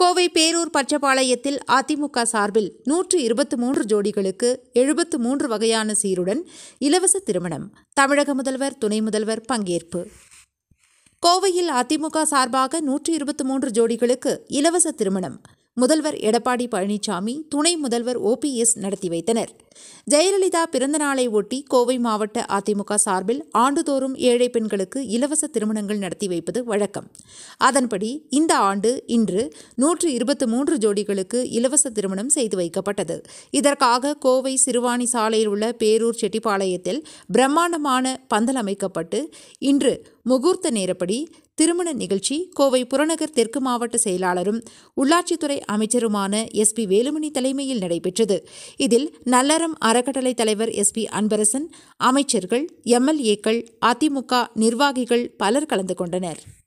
கோவை பேரூர் பச்சைப்பாளையத்தில் அதிமுக சார்பில் நூற்று இருபத்து மூன்று ஜோடிகளுக்கு எழுபத்து மூன்று வகையான சீருடன் இலவச திருமணம் தமிழக முதல்வர் துணை முதல்வர் பங்கேற்பு கோவையில் அதிமுக சார்பாக நூற்று இருபத்தி மூன்று ஜோடிகளுக்கு இலவச திருமணம் முதல்வர் எடப்பாடி பழனிசாமி துணை முதல்வர் ஓபிஎஸ் நடத்தி வைத்தனர் ஜெயலலிதா பிறந்த நாளை ஒட்டி கோவை மாவட்ட அதிமுக சார்பில் ஆண்டுதோறும் ஏழை பெண்களுக்கு இலவச திருமணங்கள் நடத்தி வைப்பது வழக்கம் அதன்படி இந்த ஆண்டு இன்று நூற்று இருபத்தி மூன்று ஜோடிகளுக்கு இலவச திருமணம் செய்து வைக்கப்பட்டது இதற்காக கோவை சிறுவாணி சாலையில் உள்ள பேரூர் செட்டிப்பாளையத்தில் பிரம்மாண்டமான பந்தல் அமைக்கப்பட்டு இன்று முகூர்த்த நேரப்படி திருமண நிகழ்ச்சி கோவை புறநகர் தெற்கு மாவட்ட செயலாளரும் உள்ளாட்சித்துறை அமைச்சருமான எஸ் பி வேலுமணி தலைமையில் நடைபெற்றது இதில் நல்லறம் அறக்கட்டளை தலைவர் எஸ் பி அன்பரசன் அமைச்சர்கள் எம்எல்ஏக்கள் அதிமுக நிர்வாகிகள் பலர் கலந்து கொண்டனர்